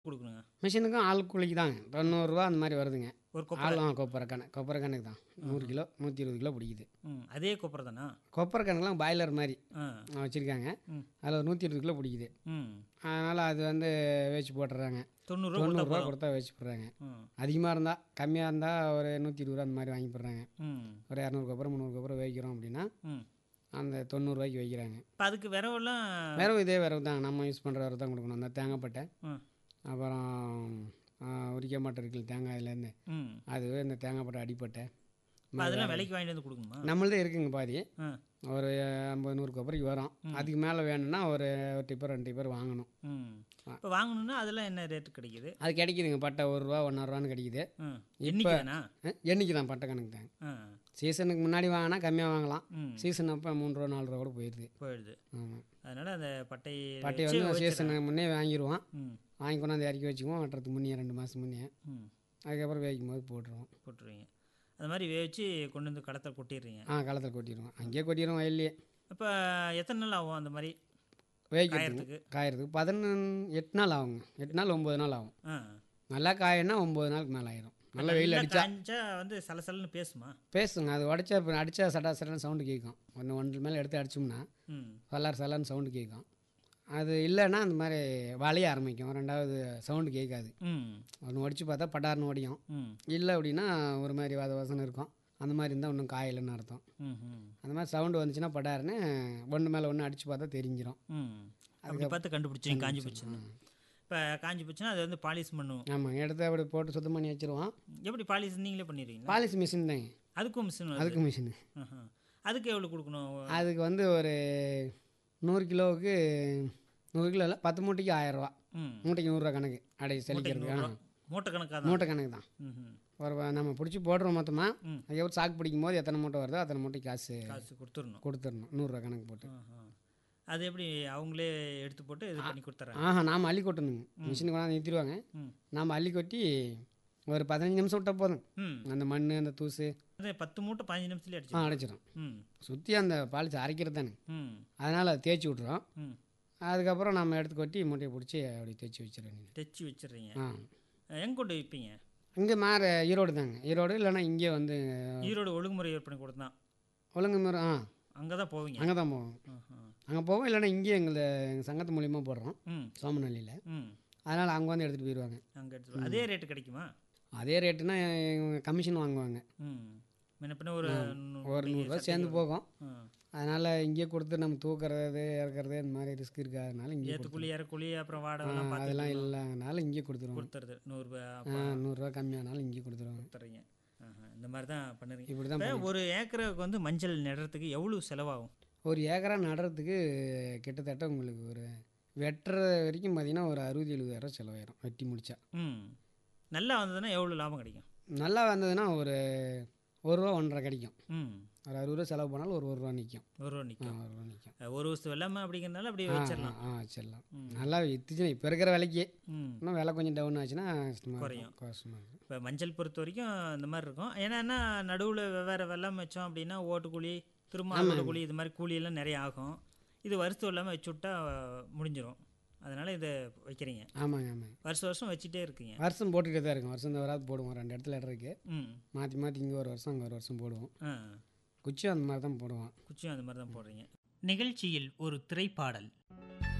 கொடுக்கணுங்க மிஷினுக்கும் ஆள் கூலிக்கு தாங்க தொண்ணூறுரூவா அந்த மாதிரி வருதுங்க ஒரு கொப்பரை ஆள் ஆ கொப்பரை கணக்கு கொப்பரை கணக்கு தான் நூறு கிலோ நூற்றி இருபது கிலோ பிடிக்குது ம் அதே கொப்பரை தானா கொப்பரை கணக்குலாம் பாய்லர் மாதிரி ஆ வச்சுருக்காங்க ம். அதில் ஒரு நூற்றி இருபது கிலோ பிடிக்குது ம் அதனால் அது வந்து வேச்சு போட்டுறாங்க தொண்ணூறுரூவா கொடுத்தா தொண்ணூறுரூவா போதும் கொடுத்தா வேச்சு போடுறாங்க ம் அதிகமாக இருந்தால் கம்மியாக இருந்தால் ஒரு நூற்றி இருபது ரூபா அந்த மாதிரி வாங்கி போடுறாங்க ம் ஒரு இரநூறுக்கு அப்புறம் முந்நூறுக்கு அப்புறம் வைக்கிறோம் அப்படின்னா ம் அந்த தொண்ணூறுரூவாய்க்கு வைக்கிறாங்க இப்போ அதுக்கு விரவெல்லாம் விரவு இதே விரவு தாங்க நம்ம யூஸ் பண்ணுற விரவு தான் கொடுக்கணும் அந்த தேங்காய்பட்டை ம் அப்புறம் ஆ, உரிக்க மாட்டை இருக்குல்ல தேங்காயிலேருந்து ம் அது இந்த தேங்காய்பட்டை அடிப்பட்டை இப்போ அதெல்லாம் விலைக்கு வாங்கிட்டு வந்து கொடுக்குமா நம்மள்தே இருக்குங்க பாதி ஆ ஒரு ஐம்பது நூறுக்கு அப்புறம் வரும் அதுக்கு மேலே வேணும்னா ஒரு ஒரு டிப்பர் ரெண்டு டிப்பர் வாங்கணும் ம் இப்போ வாங்கணும்னா அதெல்லாம் என்ன ரேட்டு கிடைக்குது அது கிடைக்குதுங்க பட்டை ஒரு ரூபா ஒன்றரை ரூபான்னு கிடைக்குது ம் என்னைக்கு வேணா என்றைக்கு தான் பட்டை கணக்கு தாங்க ஆ சீசனுக்கு முன்னாடி வாங்கினா கம்மியாக வாங்கலாம் ம் சீசன் அப்போ மூணு ரூபா நாலு ரூபா கூட போயிடுது போயிடுது ஆமாம் அதனால் அந்த பட்டை பட்டை வச்சு வந்து வச்சிடலாம். சீசனுக்கு முன்னே வாங்கிடுவோம் ம் வாங்கி கொண்டாந்து இறக்கி வச்சுக்குவோம் வெட்டுறதுக்கு முன்னே ரெண்டு மாதம் முன்னே ம் அதுக்கப்புறம் வேவிக்கும் போது போட்டுருவோம் போட்டுருவீங்க அது மாதிரி வேவிச்சு கொண்டு வந்து கடத்தல் கொட்டிடுறீங்க ஆ களத்தில் கொட்டிடுவோம் அங்கேயே கொட்டிடுவோம் வயல்லையே இப்போ எத்தனை நாள் ஆகும் அந்த மாதிரி வேவிக்கிறதுக்கு காயறதுக்கு காயறதுக்கு பதினொன்று எட்டு நாள் ஆகுங்க எட்டு நாள் ஒம்பது நாள் ஆகும் ஆ நல்லா காயன்னா ஒம்பது நாளுக்கு மேலே ஆயிரும் நல்லா வெயில் நல்லா அடித்தா காய்ஞ்சா வந்து சலசலன்னு பேசுமா பேசுங்க அது உடச்சா இப்போ அடித்தா சட்டா சட்டான்னு சவுண்டு கேட்கும் ஒன்று ஒன்று மேலே எடுத்து அடிச்சோம்னா ம் சலார் சலான்னு சவுண்டு கேட்கும் அது இல்லைன்னா அந்த மாதிரி வளைய ஆரம்பிக்கும் ரெண்டாவது சவுண்டு கேட்காது ம் ஒன்று உடச்சி பார்த்தா பட்டார்னு ஓடியும் ம் இல்லை அப்படின்னா ஒரு மாதிரி வாத வாசனை இருக்கும் அந்த மாதிரி இருந்தால் ஒன்றும் காயலைன்னு அர்த்தம் ம் ம் அந்த மாதிரி சவுண்டு வந்துச்சுன்னா பட்டாருன்னு ஒன்று மேலே ஒன்று அடித்து பார்த்தா தெரிஞ்சிடும் ம் அப்படி பார்த்து கண்டுபிடிச்சிங்க காஞ்சி போச்சுன்னு இப்போ காஞ்சி போச்சுன்னா அது வந்து பாலிஷ் பண்ணுவோம் ஆமாம் எடுத்து அப்படி போட்டு சுத்தம் பண்ணி வச்சிருவோம் எப்படி பாலிஷ் நீங்களே பண்ணிடுவீங்களா பாலிஷ் மிஷின் தாங்க அதுக்கும் மிஷின் அதுக்கு மிஷினு அதுக்கு எவ்வளோ கொடுக்கணும் அதுக்கு வந்து ஒரு நூறு கிலோவுக்கு நூறு கிலோ இல்லை பத்து மூட்டைக்கு ஆயிரரூவா ம் மூட்டைக்கு நூறுரூவா கணக்கு அடை செலிக்கிறதுக்கு ஆ. மூட்டை கணக்காக தான் மூட்டை கணக்கு தான் ம் ம் ஒரு வ- நம்ம பிடிச்சி போடுறோம் மொத்தமாக ம். அதுக்கப்புறம் சாக்கு பிடிக்கும் போது எத்தனை மூட்டை வருதோ அத்தனை மூட்டைக்கு காசு காசு கொடுத்துடணும் கொடுத்துடணும் நூறுரூவா கணக்கு போட்டு ஆஹா. அது எப்படி அவங்களே எடுத்து போட்டு இது பண்ணி கொடுத்துட்றாங்க ஆஹா நாம் அள்ளி கொட்டணுங்க மிஷின் கொண்டாந்து நிறுத்திடுவாங்க ம் நாம் அள்ளி கொட்டி ஒரு பதினஞ்சு நிமிஷம் விட்டால் போதும் ம் அந்த மண் அந்த தூசு அதே பத்து மூட்டை பதினஞ்சு நிமிஷத்துலேயே ஆ அடிச்சு அடைச்சிடும் ம் சுற்றி அந்த பாலிச்சு அரைக்கிறது தானே ம் அதனால் அதை தேய்ச்சி விட்றோம் ம் அதுக்கப்புறம் நம்ம எடுத்து கொட்டி மூட்டையை பிடிச்சி அப்படி தேய்ச்சி வச்சிடணும் தைச்சி வச்சிடுறீங்க ஆ எங்கே கொண்டு விற்பீங்க இங்கே மாற ஈரோடு தாங்க ஈரோடு இல்லைன்னா இங்கே வந்து ஈரோடு ஒழுங்குமுறை விற்பனை கூட தான் ஒழுங்கு மாறு ஆ அங்கே தான் போவீங்க அங்கே தான் போவோம் ஆஹா. அங்கே போவோம் இல்லைன்னா இங்கே எங்களை எங்கள் சங்கத்து மூலியமாக போடுறோம் ம் சோமநல்லியில் ம் அதனால் அங்கே வந்து எடுத்துகிட்டு போயிடுவாங்க அங்கே எடுத்து அதே ரேட்டு கிடைக்குமா அதே ரேட்டுனா கமிஷன் வாங்குவாங்க ம் முன்ன பின்ன ஒரு நூ- ஒரு நூறுரூவா சேர்ந்து போகும் ஆ. அதனால் இங்கே கொடுத்து நம்ம தூக்குறது இறக்குறது இந்த மாதிரி ரிஸ்க் இருக்காதனால இங்கே ஏத்துக்கூலி இறக்கூலி அப்புறம் வாடகைலாம் பார்த்து அதெல்லாம் இல்லைங்கனால இங்கே கொடுத்துருவோம் கொடுத்துறது நூறுரூபா ஆ நூறுரூவா கம்மியானாலும் இங்கே கொடுத்துருவாங்க கொடுத்துறீங்க ஆஹா. இந்த மாதிரி தான் பண்ணுறீங்க இப்படி தான் இப்போ ஒரு ஏக்கருக்கு வந்து மஞ்சள் நடுறதுக்கு எவ்வளோ செலவாகும் ஒரு ஏக்கரா நடுறதுக்கு கிட்டத்தட்ட உங்களுக்கு ஒரு வெட்டுற வரைக்கும் பார்த்தீங்கன்னா ஒரு அறுபது எழுபதாயிரம் செலவாயிரும் வெட்டி முடிச்சா ம் நல்லா வந்ததுன்னா எவ்வளோ லாபம் கிடைக்கும் நல்லா வந்ததுன்னா ஒரு ஒரு ரூபா ஒன்றரை கிடைக்கும் ம் ஒரு அறுபது ரூபா செலவு பண்ணாலும் ஒரு ஒரு ரூபா நிற்கும் ஒரு ரூபா ஆ நிற்கும் ஒரு ரூபா நிற்கும் ஒரு வருஷம் வெள்ளாமை அப்படிங்கிறதுனால அப்படியே ஆ வச்சிடலாம் ஆ வச்சிடலாம் நல்லா வித்துச்சுன்னா இப்போ இருக்கிற விலைக்கு ம் இன்னும் விலை கொஞ்சம் டவுன் ஆச்சுன்னா கஷ்டமாக குறையும். இருக்கும் கஷ்டமாக இருக்கும் இப்போ மஞ்சள் பொறுத்த வரைக்கும் இந்த மாதிரி இருக்கும் ஏன்னா நடுவில் வெவ்வேறு வெள்ளாமை வச்சோம் அப்படின்னா ஓட்டுக்கூலி திரும்ப அறுவடை கூலி இது மாதிரி கூலியெல்லாம் நிறைய ஆகும் இது வருஷம் இல்லாமல் வச்சு விட்டா முடிஞ்சிடும் அதனால் இதை வைக்கிறீங்க ஆமாங்க ஆமாங்க வருஷம் வருஷம் வச்சுட்டே இருக்கீங்க வருஷம் போட்டுக்கிட்டே தான் இருக்கும் வருஷம் இந்த வராது போடுவோம் ரெண்டு இடத்துல இடம் இருக்குது ம் மாற்றி மாற்றி இங்கே ஒரு வருஷம் அங்கே ஒரு வருஷம் போடுவோம் ஆ குச்சியும் அந்த மாதிரி தான் போடுவோம் குச்சியும் அந்த மாதிரி தான் போடுறீங்க நிகழ்ச்சியில் ஒரு திரைப்பாடல்